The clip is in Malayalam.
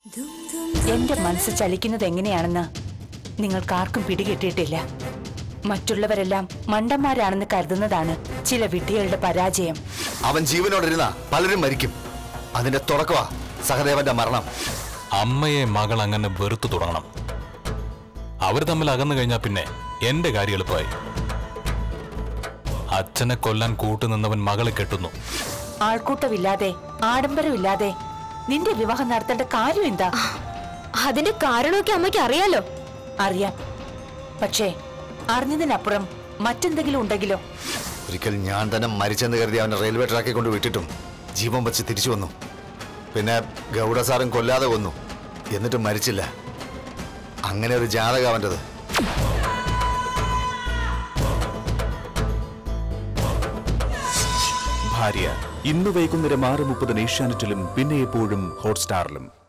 എന്റെ മനസ്സ് ചലിക്കുന്നത് എങ്ങനെയാണെന്ന് നിങ്ങൾക്കാർക്കും പിടികിട്ടിയിട്ടില്ല മറ്റുള്ളവരെല്ലാം മണ്ടന്മാരാണെന്ന് കരുതുന്നതാണ് ചില വിഡ്ഢികളുടെ പരാജയം അവൻ ജീവനോടിരുന്ന പലരും മരിക്കും അതിന്റെ തുടക്കമാ സഹദേവന്റെ മരണം അമ്മയെ മകൾ അങ്ങനെ വെറുത്തു തുടങ്ങണം അവർ തമ്മിൽ അകന്നു കഴിഞ്ഞാൽ പിന്നെ എന്റെ കാര്യം എളുപ്പമായി അച്ഛനെ കൊല്ലാൻ കൂട്ടുനിന്നവൻ മകളെ കെട്ടുന്നു ആൾക്കൂട്ടമില്ലാതെ ആഡംബരമില്ലാതെ നിന്റെ വിവാഹം നടത്തേണ്ട കാര്യം എന്താ അതിന്റെ കാരണമൊക്കെ അമ്മയ്ക്ക് അറിയാലോ അറിയാം പക്ഷേ അറിഞ്ഞതിനപ്പുറം മറ്റെന്തെങ്കിലും ഉണ്ടെങ്കിലോ ഒരിക്കൽ ഞാൻ തന്നെ മരിച്ചെന്ന് കരുതി അവനെ റെയിൽവേ ട്രാക്കിൽ കൊണ്ട് വിട്ടിട്ടും ജീവൻ വച്ച് തിരിച്ചു വന്നു പിന്നെ ഗൗഡ സാറും കൊല്ലാതെ കൊന്നു എന്നിട്ടും മരിച്ചില്ല അങ്ങനെ ഒരു ജാതക അവൻ്റെത് ഭാര്യ ഇന്ന് വൈകുന്നേരം ആറ് മുപ്പതിന് ഏഷ്യാനെറ്റിലും പിന്നെ എപ്പോഴും ഹോട്ട്സ്റ്റാറിലും